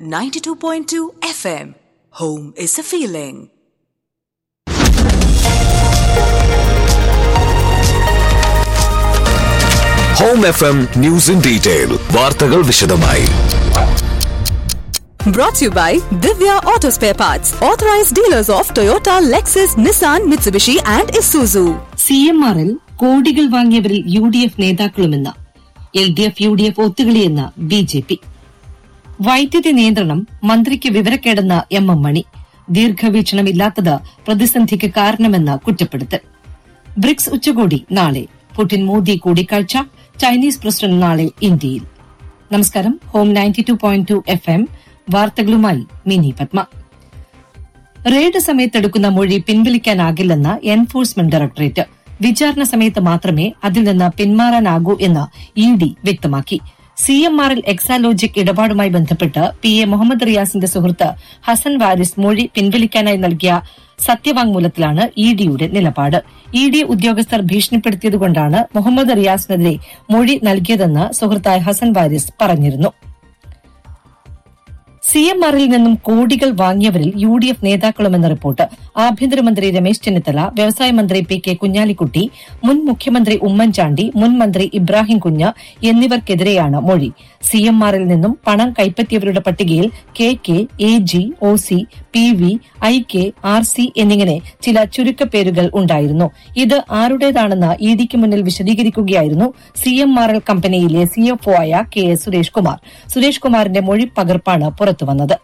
92.2 FM. Home is a feeling. Home F M news in detail വാർത്തകൾ വിശദമായി Brought to you by Divya Auto Spare Parts, authorized dealers of Toyota, Lexus, Nissan, Mitsubishi, and Isuzu. C M ആറിൽ കോടികൾ വാങ്ങിയവരിൽ U D F നേതാക്കളുമെന്ന് L D F U D F ഒത്തുകളിയെന്ന് B J P വൈദ്യുതി നിയന്ത്രണം മന്ത്രിക്ക് വിവരക്കേടെന്ന് M M മണി ദീർഘവീക്ഷണമില്ലാത്തത് പ്രതിസന്ധിക്ക് കാരണമെന്ന് കുറ്റപ്പെടുത്തൽ ബ്രിക്സ് ഉച്ചകോടി നാളെ പുടിൻ മോദി കൂടിക്കാഴ്ച ചൈനീസ് പ്രസിഡന്റ് നാളെ ഇന്ത്യയിൽ നമസ്കാരം home ninety two point two F M വാർത്തകളുമായി മിനി പത്മ റെയ്ഡ് സമയത്തെടുക്കുന്ന മൊഴി പിൻവലിക്കാനാകില്ലെന്ന് എൻഫോഴ്സ്മെന്റ് ഡയറക്ടറേറ്റ് വിചാരണ സമയത്ത് മാത്രമേ അതിൽ നിന്ന് പിന്മാറാനാകൂ എന്ന് ഇ ഡി വ്യക്തമാക്കി സി എം ആറിൽ എക്സാലോജിക് ഇടപാടുമായി ബന്ധപ്പെട്ട് പി എ മുഹമ്മദ് റിയാസിന്റെ സുഹൃത്ത് ഹസൻ വാരിസ് മൊഴി പിൻവലിക്കാനായി നൽകിയ സത്യവാങ്മൂലത്തിലാണ് ഇ ഡിയുടെ നിലപാട് ഇ ഡി ഉദ്യോഗസ്ഥർ ഭീഷണിപ്പെടുത്തിയതുകൊണ്ടാണ് മുഹമ്മദ് റിയാസിനെതിരെ മൊഴി നൽകിയതെന്ന് സുഹൃത്തായ ഹസൻ വാരിസ് പറഞ്ഞിരുന്നു സി എം ആറിൽ നിന്നും കോടികൾ വാങ്ങിയവരിൽ യു ഡി എഫ് നേതാക്കളുമെന്ന റിപ്പോർട്ട് ആഭ്യന്തരമന്ത്രി രമേശ് ചെന്നിത്തല വ്യവസായ മന്ത്രി പി കെ കുഞ്ഞാലിക്കുട്ടി മുൻ മുഖ്യമന്ത്രി ഉമ്മൻചാണ്ടി മുൻ മന്ത്രി ഇബ്രാഹിം കുഞ്ഞ് എന്നിവർക്കെതിരെയാണ് മൊഴി സി എം ആറിൽ നിന്നും പണം കൈപ്പറ്റിയവരുടെ പട്ടികയിൽ K K A G O C P V I K R C എന്നിങ്ങനെ ചില ചുരുക്കപ്പേരുകൾ ഉണ്ടായിരുന്നു ഇത് ആരുടേതാണെന്ന് ഇ ഡിക്ക് മുന്നിൽ വിശദീകരിക്കുകയായിരുന്നു സി എം ആർ എൽ കമ്പനിയിലെ സിഎഫ്ഒ ആയ കെ എസ് സുരേഷ് കുമാർ സുരേഷ് കുമാറിന്റെ മൊഴി പകർപ്പാണ് പുറത്തുവന്നത്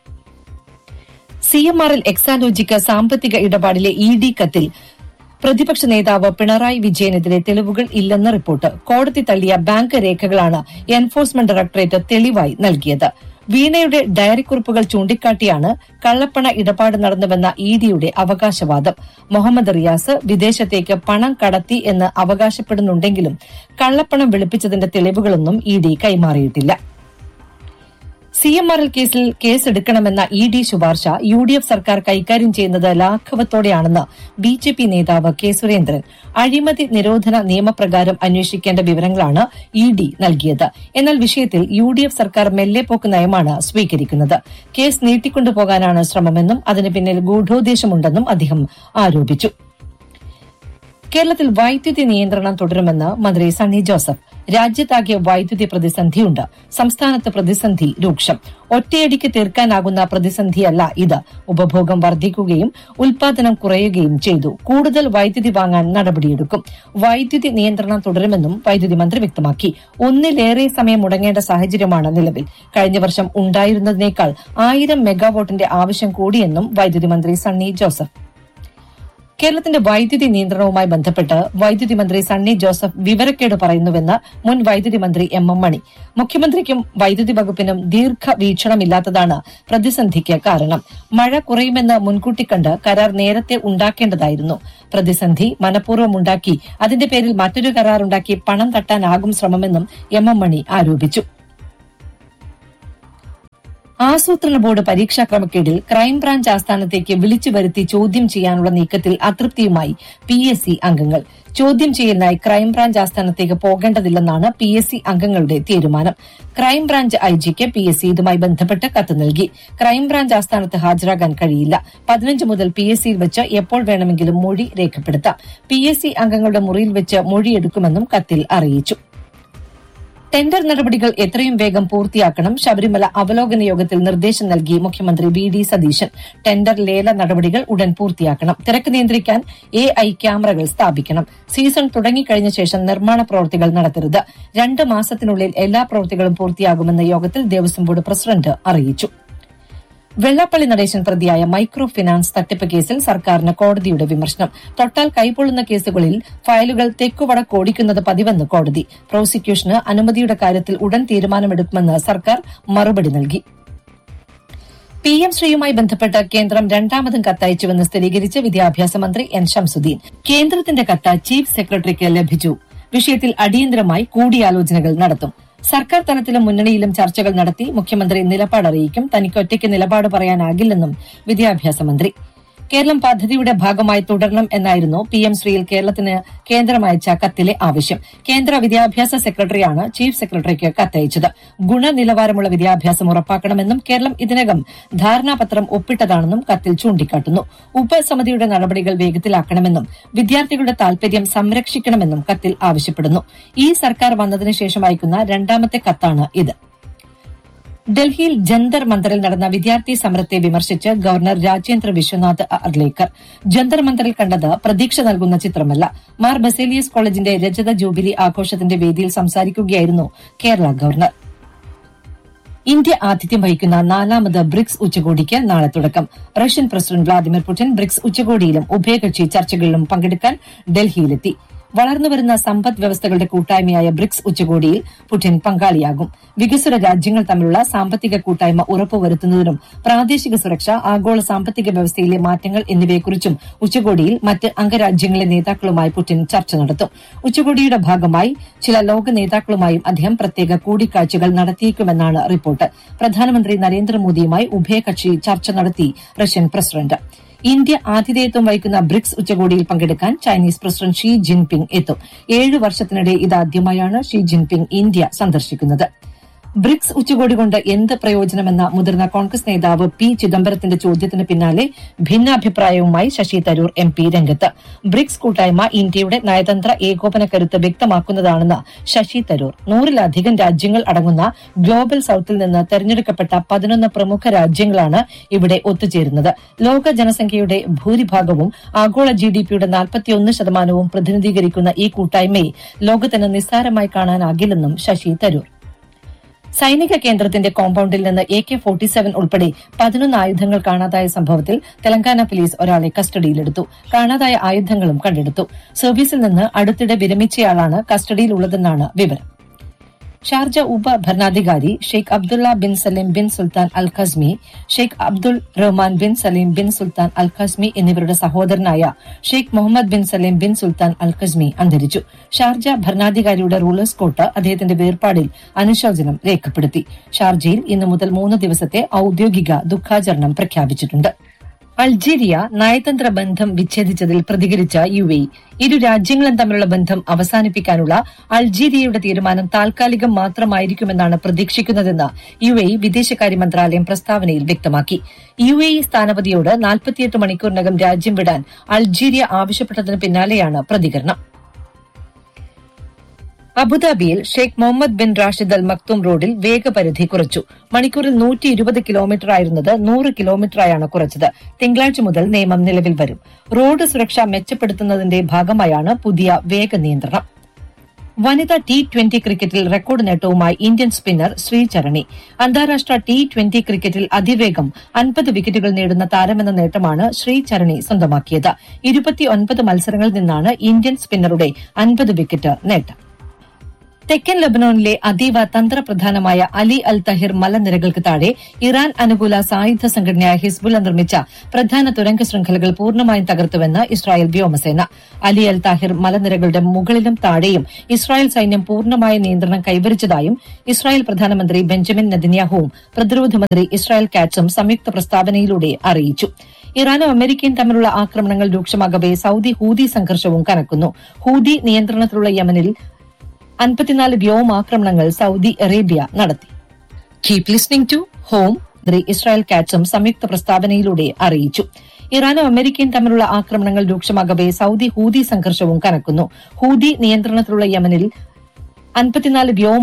C M R L Exalogic സാമ്പത്തിക ഇടപാടിലെ ഇ ഡി കത്തിൽ പ്രതിപക്ഷ നേതാവ് പിണറായി വിജയനെതിരെ തെളിവുകൾ ഇല്ലെന്ന റിപ്പോർട്ട് കോടതി തള്ളിയ ബാങ്ക് രേഖകളാണ് എൻഫോഴ്സ്മെന്റ് ഡയറക്ടറേറ്റ് തെളിവായി നൽകിയത് വീണയുടെ ഡയറിക്കുറിപ്പുകൾ ചൂണ്ടിക്കാട്ടിയാണ് കള്ളപ്പണ ഇടപാട് നടന്നുവെന്ന ഇ ഡിയുടെ അവകാശവാദം മുഹമ്മദ് റിയാസ് വിദേശത്തേക്ക് പണം കടത്തി എന്ന് അവകാശപ്പെടുന്നുണ്ടെങ്കിലും കള്ളപ്പണം വെളുപ്പിച്ചതിന്റെ തെളിവുകളൊന്നും ഇ ഡി കൈമാറിയിട്ടില്ല സി എം ആർ എൽ കേസിൽ കേസെടുക്കണമെന്ന ഇ ഡി ശുപാർശ യു ഡി എഫ് സർക്കാർ കൈകാര്യം ചെയ്യുന്നത് ലാഘവത്തോടെയാണെന്ന് ബി ജെ പി നേതാവ് കെ സുരേന്ദ്രൻ അഴിമതി നിരോധന നിയമപ്രകാരം അന്വേഷിക്കേണ്ട വിവരങ്ങളാണ് ഇ ഡി നൽകിയത് എന്നാൽ വിഷയത്തിൽ യു ഡി എഫ് സർക്കാർ മെല്ലെപ്പോക്ക് നയമാണ് സ്വീകരിക്കുന്നത് കേസ് നീട്ടിക്കൊണ്ടുപോകാനാണ് ശ്രമമെന്നും അതിന് പിന്നിൽ ഗൂഢോദ്ദേശമുണ്ടെന്നും അദ്ദേഹം ആരോപിച്ചു കേരളത്തിൽ വൈദ്യുതി നിയന്ത്രണം തുടരുമെന്ന് മന്ത്രി സണ്ണി ജോസഫ് രാജ്യത്താകെ വൈദ്യുതി പ്രതിസന്ധിയുണ്ട് സംസ്ഥാനത്ത് പ്രതിസന്ധി രൂക്ഷം ഒറ്റയടിക്ക് തീർക്കാനാകുന്ന പ്രതിസന്ധിയല്ല ഇത് ഉപഭോഗം വർദ്ധിക്കുകയും ഉൽപാദനം കുറയുകയും ചെയ്തു കൂടുതൽ വൈദ്യുതി വാങ്ങാൻ നടപടിയെടുക്കും വൈദ്യുതി നിയന്ത്രണം തുടരുമെന്നും വൈദ്യുതി മന്ത്രി വ്യക്തമാക്കി ഒന്നിലേറെ സമയം മുടങ്ങേണ്ട സാഹചര്യമാണ് നിലവിൽ കഴിഞ്ഞ വർഷം ഉണ്ടായിരുന്നതിനേക്കാൾ ആയിരം മെഗാവാട്ടിന്റെ ആവശ്യം കൂടിയെന്നും വൈദ്യുതി മന്ത്രി സണ്ണി ജോസഫ് കേരളത്തിന്റെ വൈദ്യുതി നിയന്ത്രണവുമായി ബന്ധപ്പെട്ട് വൈദ്യുതി മന്ത്രി സണ്ണി ജോസഫ് വിവരക്കേട് പറയുന്നുവെന്ന് മുൻ വൈദ്യുതി മന്ത്രി എം എം മണി മുഖ്യമന്ത്രിക്കും വൈദ്യുതി വകുപ്പിനും ദീർഘവീക്ഷണമില്ലാത്തതാണ് പ്രതിസന്ധിക്ക് കാരണം മഴ കുറയുമെന്ന് മുൻകൂട്ടി കണ്ട് കരാർ നേരത്തെ ഉണ്ടാക്കേണ്ടതായിരുന്നു പ്രതിസന്ധി മനഃപൂർവ്വം ഉണ്ടാക്കി അതിന്റെ പേരിൽ മറ്റൊരു കരാർ ഉണ്ടാക്കി പണം തട്ടാനാകും ശ്രമമെന്നും എം എം മണി ആരോപിച്ചു ആസൂത്രണ ബോർഡ് പരീക്ഷാ ക്രമക്കേടിൽ ക്രൈംബ്രാഞ്ച് ആസ്ഥാനത്തേക്ക് വിളിച്ചു വരുത്തി ചോദ്യം ചെയ്യാനുള്ള നീക്കത്തിൽ അതൃപ്തിയുമായി പി എസ് സി അംഗങ്ങൾ ചോദ്യം ചെയ്യലിനായി ക്രൈംബ്രാഞ്ച് ആസ്ഥാനത്തേക്ക് പോകേണ്ടതില്ലെന്നാണ് പി എസ് സി അംഗങ്ങളുടെ തീരുമാനം ക്രൈംബ്രാഞ്ച് ഐ ജിക്ക് പി എസ് സി ഇതുമായി ബന്ധപ്പെട്ട് കത്ത് നൽകി ക്രൈംബ്രാഞ്ച് ആസ്ഥാനത്ത് ഹാജരാകാൻ കഴിയില്ല പതിനഞ്ച് മുതൽ പി എസ് സിയിൽ വെച്ച് എപ്പോൾ വേണമെങ്കിലും മൊഴി രേഖപ്പെടുത്താം പി എസ് സി അംഗങ്ങളുടെ മുറിയിൽ വെച്ച് മൊഴിയെടുക്കുമെന്നും കത്തിൽ അറിയിച്ചു ടെൻഡർ നടപടികൾ എത്രയും വേഗം പൂർത്തിയാക്കണം ശബരിമല അവലോകന യോഗത്തിൽ നിർദ്ദേശം നൽകി മുഖ്യമന്ത്രി വി ഡി സതീശൻ ടെൻഡർ ലേല നടപടികൾ ഉടൻ പൂർത്തിയാക്കണം തിരക്ക് നിയന്ത്രിക്കാൻ എ ഐ ക്യാമറകൾ സ്ഥാപിക്കണം സീസൺ തുടങ്ങിക്കഴിഞ്ഞ ശേഷം നിർമ്മാണ പ്രവൃത്തികൾ നടത്തരുത് രണ്ട് മാസത്തിനുള്ളിൽ എല്ലാ പ്രവൃത്തികളും പൂർത്തിയാകുമെന്ന് യോഗത്തിൽ ദേവസ്വം ബോർഡ് പ്രസിഡന്റ് അറിയിച്ചു വെള്ളാപ്പള്ളി നടേശൻ പ്രതിയായ മൈക്രോ ഫിനാൻസ് തട്ടിപ്പ് കേസിൽ സർക്കാരിന് കോടതിയുടെ വിമർശനം തൊട്ടാൽ കൈപ്പൊള്ളുന്ന കേസുകളിൽ ഫയലുകൾ തെക്കുവടക്ക് ഓടിക്കുന്നത് പതിവെന്ന് കോടതി പ്രോസിക്യൂഷന് അനുമതിയുടെ കാര്യത്തിൽ ഉടൻ തീരുമാനമെടുക്കുമെന്ന് സർക്കാർ മറുപടി നൽകി പി എം ശ്രീയുമായി ബന്ധപ്പെട്ട് കേന്ദ്രം രണ്ടാമതും കത്തയച്ചുവെന്ന് സ്ഥിരീകരിച്ച് വിദ്യാഭ്യാസ മന്ത്രി എൻ ഷംസുദ്ദീൻ കേന്ദ്രത്തിന്റെ കത്ത് ചീഫ് സെക്രട്ടറിക്ക് ലഭിച്ചു വിഷയത്തിൽ അടിയന്തരമായി കൂടിയാലോചനകൾ നടത്തും സർക്കാർ തലത്തിലും മുന്നണിയിലും ചർച്ചകൾ നടത്തി മുഖ്യമന്ത്രി നിലപാട് അറിയിക്കും തനിക്ക് ഒറ്റയ്ക്ക് നിലപാട് പറയാനാകില്ലെന്നും വിദ്യാഭ്യാസ മന്ത്രി കേരളം പദ്ധതിയുടെ ഭാഗമായി തുടരണം എന്നായിരുന്നു പി എം ശ്രീയിൽ കേരളത്തിന് കേന്ദ്രം അയച്ച കത്തിലെ ആവശ്യം കേന്ദ്ര വിദ്യാഭ്യാസ സെക്രട്ടറിയാണ് ചീഫ് സെക്രട്ടറിക്ക് കത്തയച്ചത് ഗുണനിലവാരമുള്ള വിദ്യാഭ്യാസം ഉറപ്പാക്കണമെന്നും കേരളം ഇതിനകം ധാരണാപത്രം ഒപ്പിട്ടതാണെന്നും കത്തിൽ ചൂണ്ടിക്കാട്ടുന്നു ഉപസമിതിയുടെ നടപടികൾ വേഗത്തിലാക്കണമെന്നും വിദ്യാർത്ഥികളുടെ താൽപര്യം സംരക്ഷിക്കണമെന്നും കത്തിൽ ആവശ്യപ്പെടുന്നു ഈ സർക്കാർ വന്നതിന് ശേഷം അയക്കുന്ന രണ്ടാമത്തെ കത്താണ് ഇത് ഡൽഹിയിൽ ജന്തർ മന്ദറിൽ നടന്ന വിദ്യാർത്ഥി സമരത്തെ വിമർശിച്ച് ഗവർണർ രാജേന്ദ്ര വിശ്വനാഥ് അർലേക്കർ ജന്തർ മന്ദറിൽ കണ്ടത് പ്രതീക്ഷ നൽകുന്ന ചിത്രമല്ല മാർ ബസേലിയസ് കോളേജിന്റെ രജത ജൂബിലി ആഘോഷത്തിന്റെ വേദിയിൽ സംസാരിക്കുകയായിരുന്നു കേരള ഗവർണർ ഇന്ത്യ ആതിഥ്യം വഹിക്കുന്ന നാലാമത് ബ്രിക്സ് ഉച്ചകോടിക്ക് നാളെ തുടക്കം Russian president Vladimir Putin BRICS ഉച്ചകോടിയിലും ഉഭയകക്ഷി ചർച്ചകളിലും പങ്കെടുക്കാൻ ഡൽഹിയിലെത്തി വളർന്നുവരുന്ന സമ്പദ് വ്യവസ്ഥകളുടെ കൂട്ടായ്മയായ ബ്രിക്സ് ഉച്ചകോടിയിൽ പുടിൻ പങ്കാളിയാകും വികസ്വര രാജ്യങ്ങൾ തമ്മിലുള്ള സാമ്പത്തിക കൂട്ടായ്മ ഉറപ്പുവരുത്തുന്നതിനും പ്രാദേശിക സുരക്ഷ ആഗോള സാമ്പത്തിക വ്യവസ്ഥയിലെ മാറ്റങ്ങൾ എന്നിവയെക്കുറിച്ചും ഉച്ചകോടിയിൽ മറ്റ് അംഗരാജ്യങ്ങളിലെ നേതാക്കളുമായി പുടിൻ ചർച്ച നടത്തും ഉച്ചകോടിയുടെ ഭാഗമായി ചില ലോക നേതാക്കളുമായും അദ്ദേഹം പ്രത്യേക കൂടിക്കാഴ്ചകൾ നടത്തിയേക്കുമെന്നാണ് റിപ്പോർട്ട് പ്രധാനമന്ത്രി നരേന്ദ്രമോദിയുമായി ഉഭയകക്ഷി ചർച്ച നടത്തി റഷ്യൻ പ്രസിഡന്റ് ഇന്ത്യ ആതിഥേയത്വം വഹിക്കുന്ന ബ്രിക്സ് ഉച്ചകോടിയിൽ പങ്കെടുക്കാൻ ചൈനീസ് പ്രസിഡന്റ് ഷീ ജിൻപിങ് എത്തും ഏഴ് വർഷത്തിനിടെ ഇതാദ്യമായാണ് ഷീ ജിൻപിങ് ഇന്ത്യ സന്ദർശിക്കുന്നത് ബ്രിക്സ് ഉച്ചകോടി കൊണ്ട് എന്ത് പ്രയോജനമെന്ന മുതിർന്ന കോൺഗ്രസ് നേതാവ് പി ചിദംബരത്തിന്റെ ചോദ്യത്തിന് പിന്നാലെ ഭിന്നാഭിപ്രായവുമായി ശശി തരൂർ എം പി രംഗത്ത് ബ്രിക്സ് കൂട്ടായ്മ ഇന്ത്യയുടെ നയതന്ത്ര ഏകോപന കരുത്ത് വ്യക്തമാക്കുന്നതാണെന്ന് ശശി തരൂർ നൂറിലധികം രാജ്യങ്ങൾ അടങ്ങുന്ന ഗ്ലോബൽ സൌത്തിൽ നിന്ന് തെരഞ്ഞെടുക്കപ്പെട്ട പതിനൊന്ന് പ്രമുഖ രാജ്യങ്ങളാണ് ഇവിടെ ഒത്തുചേരുന്നത് ലോക ജനസംഖ്യയുടെ ഭൂരിഭാഗവും ആഗോള ജി ഡി പിയുടെ നാൽപ്പത്തിയൊന്ന് ശതമാനവും പ്രതിനിധീകരിക്കുന്ന ഈ കൂട്ടായ്മയെ ലോകത്തിന് നിസ്സാരമായി കാണാനാകില്ലെന്നും ശശി തരൂർ സൈനിക കേന്ദ്രത്തിന്റെ കോമ്പൌണ്ടിൽ നിന്ന് എ കെ ഫോർട്ടി സെവൻ ഉൾപ്പെടെ പതിനൊന്ന് ആയുധങ്ങൾ കാണാതായ സംഭവത്തിൽ തെലങ്കാന പോലീസ് ഒരാളെ കസ്റ്റഡിയിലെടുത്തു കാണാതായ ആയുധങ്ങളും കണ്ടെടുത്തു സർവീസിൽ നിന്ന് അടുത്തിടെ വിരമിച്ചയാളാണ് കസ്റ്റഡിയിലുള്ളതെന്നാണ് വിവരം ഷാർജ ഉപ ഭരണാധികാരി Sheikh Abdullah bin Saleem bin Sultan Al Qasimi Sheikh Abdul Rahman bin Saleem bin Sultan Al Qasimi എന്നിവരുടെ സഹോദരനായ Sheikh Muhammad bin Saleem bin Sultan Al Qasimi അന്തരിച്ചു ഷാർജ ഭരണാധികാരിയുടെ റൂളേഴ്സ് കോർട്ട് അദ്ദേഹത്തിന്റെ വേർപാടിൽ അനുശോചനം രേഖപ്പെടുത്തി ഷാർജയിൽ ഇന്നു മുതൽ മൂന്ന് ദിവസത്തെ ഔദ്യോഗിക ദുഃഖാചരണം പ്രഖ്യാപിച്ചിട്ടുണ്ട് അൾജീരിയ നയതന്ത്ര ബന്ധം വിച്ഛേദിച്ചതിൽ പ്രതികരിച്ച യു എ ഇരു രാജ്യങ്ങളും തമ്മിലുള്ള ബന്ധം അവസാനിപ്പിക്കാനുള്ള അൾജീരിയയുടെ തീരുമാനം താൽക്കാലികം മാത്രമായിരിക്കുമെന്നാണ് പ്രതീക്ഷിക്കുന്നതെന്ന് യു എ വിദേശകാര്യ മന്ത്രാലയം പ്രസ്താവനയിൽ വ്യക്തമാക്കി യു എ സ്ഥാനപതിയോട് നാൽപ്പത്തിയെട്ട് മണിക്കൂറിനകം രാജ്യം വിടാൻ അൾജീരിയ ആവശ്യപ്പെട്ടതിന് പിന്നാലെയാണ് പ്രതികരണം അബുദാബിയിൽ Sheikh Muhammad bin Rashid Al Maktoum റോഡിൽ വേഗപരിധി കുറച്ചു മണിക്കൂറിൽ നൂറ്റി ഇരുപത് കിലോമീറ്റർ ആയിരുന്നത് നൂറ് കിലോമീറ്ററായാണ് കുറച്ചത് തിങ്കളാഴ്ച മുതൽ നിയമം നിലവിൽ വരും റോഡ് സുരക്ഷ മെച്ചപ്പെടുത്തുന്നതിന്റെ ഭാഗമായാണ് പുതിയ വേഗ നിയന്ത്രണം വനിതാ ടി ട്വന്റി ക്രിക്കറ്റിൽ റെക്കോർഡ് നേട്ടവുമായി ഇന്ത്യൻ സ്പിന്നർ ശ്രീചരണി അന്താരാഷ്ട്ര ടി ട്വന്റി ക്രിക്കറ്റിൽ അതിവേഗം അൻപത് വിക്കറ്റുകൾ നേടുന്ന താരമെന്ന നേട്ടമാണ് ശ്രീചരണി സ്വന്തമാക്കിയത് ഇരുപത്തിയൊൻപത് മത്സരങ്ങളിൽ നിന്നാണ് ഇന്ത്യൻ സ്പിന്നറുടെ അൻപത് വിക്കറ്റ് നേട്ടം തെക്കൻ ലബനോനിലെ അതീവ തന്ത്രപ്രധാനമായ അലി അൽ തഹിർ മലനിരകൾക്ക് താഴെ ഇറാൻ അനുകൂല സായുധ സംഘടനയായ ഹിസ്ബുള്ള നിർമ്മിച്ച പ്രധാന തുരങ്ക ശൃംഖലകൾ പൂർണ്ണമായും തകർത്തുവെന്ന് ഇസ്രായേൽ വ്യോമസേന അലി അൽ താഹിർ മലനിരകളുടെ മുകളിലും താഴെയും ഇസ്രായേൽ സൈന്യം പൂർണ്ണമായ നിയന്ത്രണം കൈവരിച്ചതായും ഇസ്രായേൽ പ്രധാനമന്ത്രി ബെഞ്ചമിൻ നെതന്യാഹുവും പ്രതിരോധ മന്ത്രി ഇസ്രായേൽ കാറ്റ്സും സംയുക്ത പ്രസ്താവനയിലൂടെ അറിയിച്ചു ഇറാനും അമേരിക്കയും തമ്മിലുള്ള ആക്രമണങ്ങൾ രൂക്ഷമാകവെ സൌദി ഹൂതി സംഘർഷവും കനക്കുന്നു ഹൂതി നിയന്ത്രണത്തിലുള്ള യമനിൽ അൻപത്തിനാല് വ്യോമാക്രമണങ്ങൾ സൌദി അറേബ്യ നടത്തി കീപ് ലിസ്ണിംഗ് ടു ഹോം മന്ത്രി ഇസ്രായേൽ കാറ്റ്സും സംയുക്ത പ്രസ്താവനയിലൂടെ അറിയിച്ചു ഇറാനും അമേരിക്കയും തമ്മിലുള്ള ആക്രമണങ്ങൾ രൂക്ഷമാകവെ സൌദി ഹൂതി സംഘർഷവും കനക്കുന്നു ഹൂതി നിയന്ത്രണത്തിലുള്ള യമനിൽ അൻപത്തിനാല് വ്യോമ